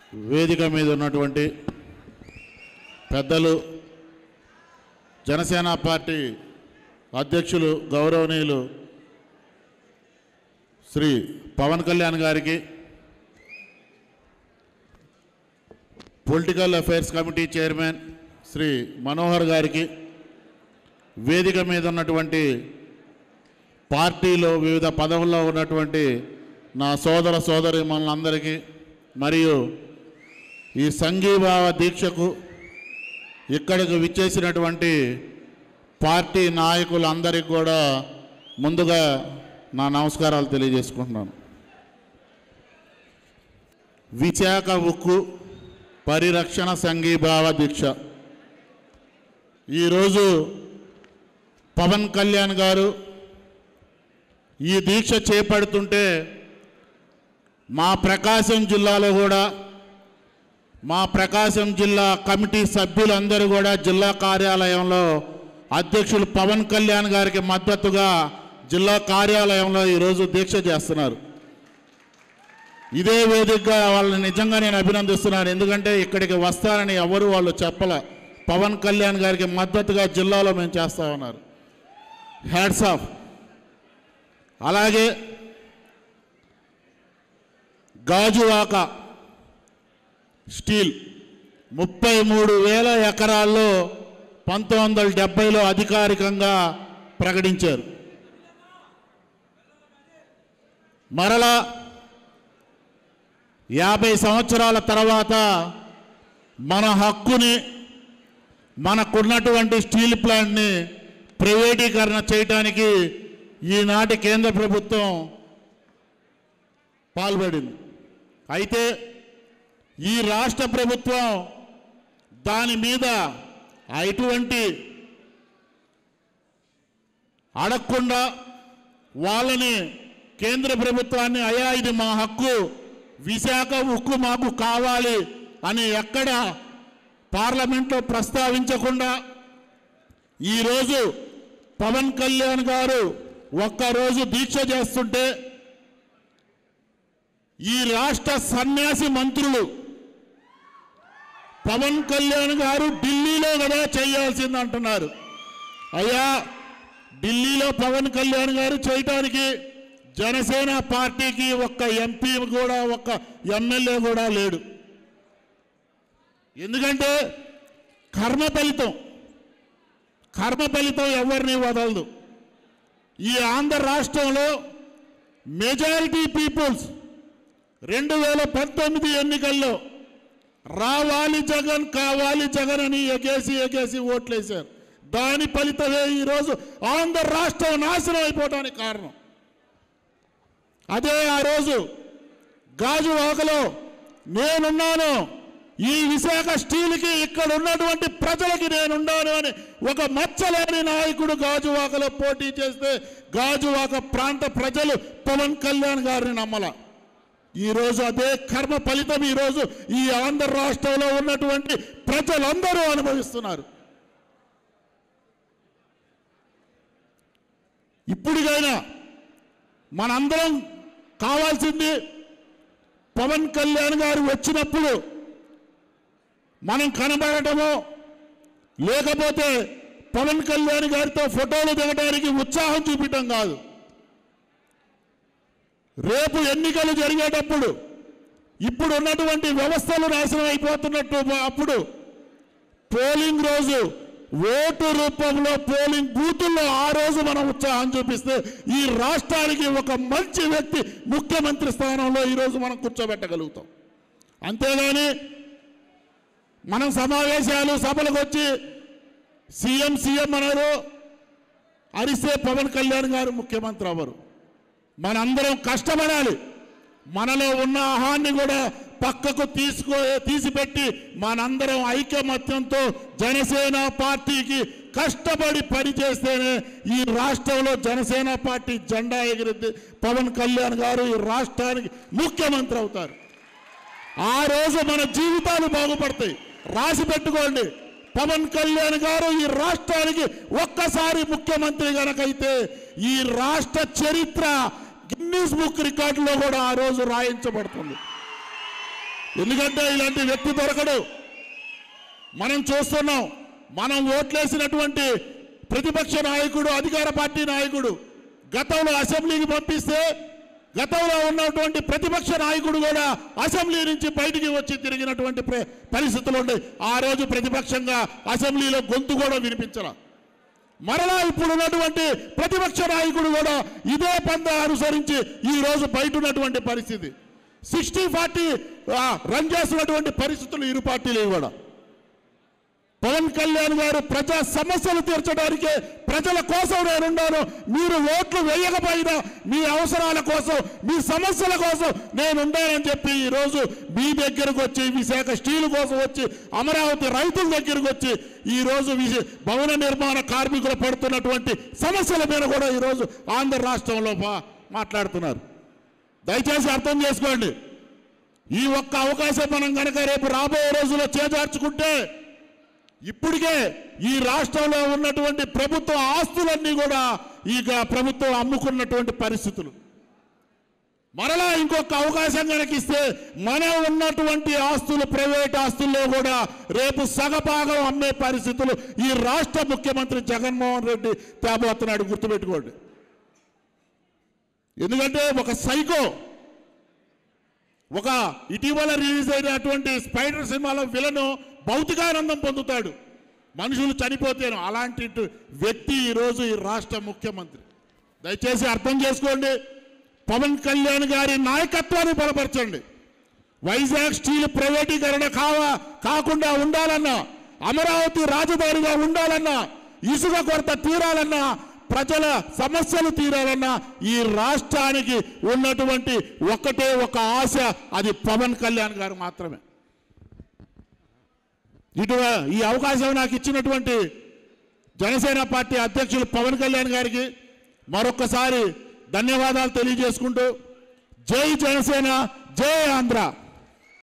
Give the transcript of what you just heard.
వేదిక మీద ఉన్నటువంటి పెద్దలు జనసేన పార్టీ అధ్యక్షులు గౌరవనీయులు శ్రీ పవన్ కళ్యాణ్ గారికి political affairs committee chairman Shri Manohar గారికి వేదిక మీద ఉన్నటువంటి పార్టీలో వివిధ పదవుల్లో ఉన్నటువంటి నా సోదర సోదరి మనందరికీ మరియు ఈ సంఘీభావ దీక్షకు ఇక్కడికి విచ్చేసినటువంటి పార్టీ నాయకులందరికీ కూడా ముందుగా నా నమస్కారాలు తెలియజేసుకుంటున్నాను విశాఖ ఉక్కు పరిరక్షణ సంఘీభావ దీక్ష ఈరోజు పవన్ కళ్యాణ్ గారు ఈ దీక్ష చేపడుతుంటే మా ప్రకాశం జిల్లాలో కూడా మా ప్రకాశం జిల్లా కమిటీ సభ్యులందరూ కూడా జిల్లా కార్యాలయంలో అధ్యక్షులు పవన్ కళ్యాణ్ గారికి మద్దతుగా జిల్లా కార్యాలయంలో ఈరోజు దీక్ష చేస్తున్నారు ఇదే వేదికగా వాళ్ళని నిజంగా నేను అభినందిస్తున్నాను ఎందుకంటే ఇక్కడికి వస్తారని ఎవరు వాళ్ళు చెప్పల పవన్ కళ్యాణ్ గారికి మద్దతుగా జిల్లాలో మేము చేస్తా ఉన్నారు హ్యాడ్స్ ఆఫ్ అలాగే గాజువాక స్టీల్ ముప్పై మూడు వేల ఎకరాల్లో పంతొమ్మిది వందల డెబ్బైలో అధికారికంగా ప్రకటించారు మరలా యాభై సంవత్సరాల తర్వాత మన హక్కుని మనకున్నటువంటి స్టీల్ ప్లాంట్ని ప్రైవేటీకరణ చేయటానికి ఈనాటి కేంద్ర ప్రభుత్వం పాల్పడింది అయితే ఈ రాష్ట్ర ప్రభుత్వం దాని మీద ఎటువంటి అడగకుండా వాళ్ళని కేంద్ర ప్రభుత్వాన్ని అయా ఇది మా హక్కు విశాఖ ఉక్కు మాకు కావాలి అని ఎక్కడ పార్లమెంట్లో ప్రస్తావించకుండా ఈరోజు పవన్ కళ్యాణ్ గారు ఒక్కరోజు దీక్ష చేస్తుంటే ఈ రాష్ట్ర సన్యాసి మంత్రులు పవన్ కళ్యాణ్ గారు ఢిల్లీలో కదా చేయాల్సింది అంటున్నారు అయ్యా ఢిల్లీలో పవన్ కళ్యాణ్ గారు చేయటానికి జనసేన పార్టీకి ఒక్క ఎంపీ కూడా ఒక్క ఎమ్మెల్యే కూడా లేడు ఎందుకంటే కర్మ ఫలితం కర్మ ఫలితం ఎవరిని వదలదు ఈ ఆంధ్ర రాష్ట్రంలో మెజారిటీ పీపుల్స్ రెండు వేల పంతొమ్మిది ఎన్నికల్లో రావాలి జగన్ కావాలి జగన్ అని ఎగేసి ఎగేసి ఓట్లేశారు దాని ఫలితమే ఈరోజు ఆంధ్ర రాష్ట్రం నాశనం అయిపోవడానికి కారణం అదే ఆ రోజు గాజు వాకలో నేనున్నాను ఈ విశాఖ స్టీల్కి ఇక్కడ ఉన్నటువంటి ప్రజలకి నేనున్నాను అని ఒక మచ్చలేని నాయకుడు గాజువాకలో పోటీ చేస్తే గాజువాక ప్రాంత ప్రజలు పవన్ కళ్యాణ్ గారిని నమ్మల ఈరోజు అదే కర్మ ఫలితం ఈరోజు ఈ ఆంధ్ర రాష్ట్రంలో ఉన్నటువంటి ప్రజలందరూ అనుభవిస్తున్నారు ఇప్పటికైనా మనందరం కావాల్సింది పవన్ కళ్యాణ్ గారు వచ్చినప్పుడు మనం కనబడటమో లేకపోతే పవన్ కళ్యాణ్ గారితో ఫోటోలు దిగడానికి ఉత్సాహం చూపించడం కాదు రేపు ఎన్నికలు జరిగేటప్పుడు ఇప్పుడు ఉన్నటువంటి వ్యవస్థలు నాశనం అయిపోతున్నట్టు అప్పుడు పోలింగ్ రోజు ఓటు రూపంలో పోలింగ్ బూతుల్లో ఆ రోజు మనం ఉత్సాహం చూపిస్తే ఈ రాష్ట్రానికి ఒక మంచి వ్యక్తి ముఖ్యమంత్రి స్థానంలో ఈరోజు మనం కూర్చోబెట్టగలుగుతాం అంతేగాని మనం సమావేశాలు సభలకు వచ్చి సీఎం సీఎం అన్నారు అరిస్తే పవన్ కళ్యాణ్ గారు ముఖ్యమంత్రి అవ్వరు మనందరం కష్టపడాలి మనలో ఉన్న ఆహాన్ని కూడా పక్కకు తీసుకో తీసిపెట్టి మనందరం ఐకమత్యంతో జనసేన పార్టీకి కష్టపడి పనిచేస్తేనే ఈ రాష్ట్రంలో జనసేన పార్టీ జెండా ఎగిరిద్ది పవన్ కళ్యాణ్ గారు ఈ రాష్ట్రానికి ముఖ్యమంత్రి అవుతారు ఆ రోజు మన జీవితాలు బాగుపడతాయి రాసి పెట్టుకోండి పవన్ కళ్యాణ్ గారు ఈ రాష్ట్రానికి ఒక్కసారి ముఖ్యమంత్రి గనకైతే ఈ రాష్ట్ర చరిత్ర గిన్నీస్ బుక్ రికార్డులో కూడా ఆ రోజు రాయించబడుతుంది ఎందుకంటే ఇలాంటి వ్యక్తి దొరకడు మనం చూస్తున్నాం మనం ఓట్లేసినటువంటి ప్రతిపక్ష నాయకుడు అధికార పార్టీ నాయకుడు గతంలో అసెంబ్లీకి పంపిస్తే గతంలో ఉన్నటువంటి ప్రతిపక్ష నాయకుడు కూడా అసెంబ్లీ నుంచి బయటికి వచ్చి తిరిగినటువంటి ప్ర- పరిస్థితులు ఉండే ఆ రోజు ప్రతిపక్షంగా అసెంబ్లీలో గొంతు కూడా వినిపించాల మరలా ఇప్పుడు ఉన్నటువంటి ప్రతిపక్ష నాయకుడు కూడా ఇదే పంద అనుసరించి ఈ రోజు బయట ఉన్నటువంటి పరిస్థితి సిక్స్టీ ఫార్టీ రన్ చేస్తున్నటువంటి పరిస్థితులు ఇరు పార్టీలు కూడా పవన్ కళ్యాణ్ గారు ప్రజా సమస్యలు తీర్చడానికి ప్రజల కోసం నేనున్నాను మీరు ఓట్లు వేయకపోయినా మీ అవసరాల కోసం మీ సమస్యల కోసం నేనున్నానని చెప్పి ఈరోజు మీ దగ్గరకు వచ్చి విశాఖ స్టీల్ కోసం వచ్చి అమరావతి రైతుల దగ్గరకు వచ్చి ఈరోజు విశ- భవన నిర్మాణ కార్మికులు పడుతున్నటువంటి సమస్యల మీద కూడా ఈరోజు ఆంధ్ర రాష్ట్రంలో మా- మాట్లాడుతున్నారు దయచేసి అర్థం చేసుకోండి ఈ ఒక్క అవకాశం మనం కనుక రేపు రాబోయే రోజుల్లో చేజార్చుకుంటే ఇప్పటికే ఈ రాష్ట్రంలో ఉన్నటువంటి ప్రభుత్వ ఆస్తులన్నీ కూడా ఇక ప్రభుత్వం అమ్ముకున్నటువంటి పరిస్థితులు మరలా ఇంకొక అవకాశం కనుక ఇస్తే మన ఉన్నటువంటి ఆస్తులు ప్రైవేట్ ఆస్తుల్లో కూడా రేపు సగభాగం అమ్మే పరిస్థితులు ఈ రాష్ట్ర ముఖ్యమంత్రి జగన్మోహన్ రెడ్డి తేబోతున్నాడు గుర్తుపెట్టుకోండి ఎందుకంటే ఒక సైకో ఒక ఇటీవల రిలీజ్ అయినటువంటి స్పైడర్ సినిమాలో విలను భౌతికానందం పొందుతాడు మనుషులు చనిపోతేను అలాంటి వ్యక్తి ఈరోజు ఈ రాష్ట్ర ముఖ్యమంత్రి దయచేసి అర్థం చేసుకోండి పవన్ కళ్యాణ్ గారి నాయకత్వాన్ని బలపరచండి వైజాగ్ స్టీల్ ప్రైవేటీకరణ కావా కాకుండా ఉండాలన్నా అమరావతి రాజధానిగా ఉండాలన్నా ఇసుక కొరత తీరాలన్నా ప్రజల సమస్యలు తీరాలన్నా ఈ రాష్ట్రానికి ఉన్నటువంటి ఒకటే ఒక ఆశ అది పవన్ కళ్యాణ్ గారు మాత్రమే ఇటు ఈ అవకాశం నాకు ఇచ్చినటువంటి జనసేన పార్టీ అధ్యక్షులు పవన్ కళ్యాణ్ గారికి మరొక్కసారి ధన్యవాదాలు తెలియజేసుకుంటూ జై జనసేన జై ఆంధ్ర